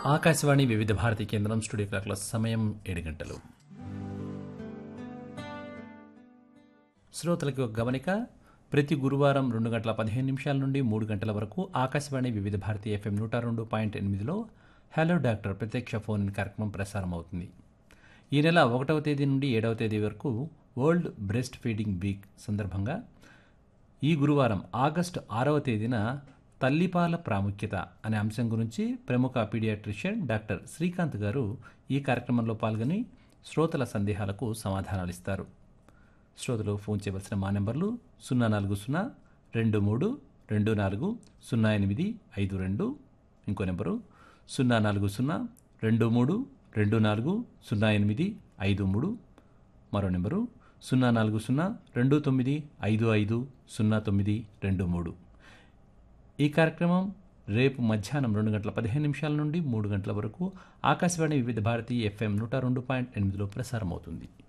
ఆకాశవాణి వివిధ భారతి కేంద్రం స్టూడియో క్లాక్ల సమయం ఏడు గంటలు శ్రోతలకి ఒక గమనిక ప్రతి గురువారం రెండు గంటల పదిహేను నిమిషాల నుండి మూడు గంటల వరకు ఆకాశవాణి వివిధ భారతి ఎఫ్ఎం నూట రెండు పాయింట్ ఎనిమిదిలో హలో డాక్టర్ ప్రత్యక్ష ఫోన్ ఇన్ కార్యక్రమం ప్రసారం అవుతుంది ఈ నెల ఒకటవ తేదీ నుండి ఏడవ తేదీ వరకు వరల్డ్ బ్రెస్ట్ ఫీడింగ్ వీక్ సందర్భంగా ఈ గురువారం ఆగస్టు ఆరవ తేదీన తల్లిపాల ప్రాముఖ్యత అనే అంశం గురించి ప్రముఖ పీడియాట్రిషియన్ డాక్టర్ శ్రీకాంత్ గారు ఈ కార్యక్రమంలో పాల్గొని శ్రోతల సందేహాలకు సమాధానాలు ఇస్తారు శ్రోతలు ఫోన్ చేయవలసిన మా నెంబర్లు సున్నా నాలుగు సున్నా రెండు మూడు రెండు నాలుగు సున్నా ఎనిమిది ఐదు రెండు ఇంకో నెంబరు సున్నా నాలుగు సున్నా రెండు మూడు రెండు నాలుగు సున్నా ఎనిమిది ఐదు మూడు మరో నెంబరు సున్నా నాలుగు సున్నా రెండు తొమ్మిది ఐదు ఐదు సున్నా తొమ్మిది రెండు మూడు ఈ కార్యక్రమం రేపు మధ్యాహ్నం రెండు గంటల పదిహేను నిమిషాల నుండి మూడు గంటల వరకు ఆకాశవాణి వివిధ భారతి ఎఫ్ఎం నూట రెండు పాయింట్ ఎనిమిదిలో ప్రసారం అవుతుంది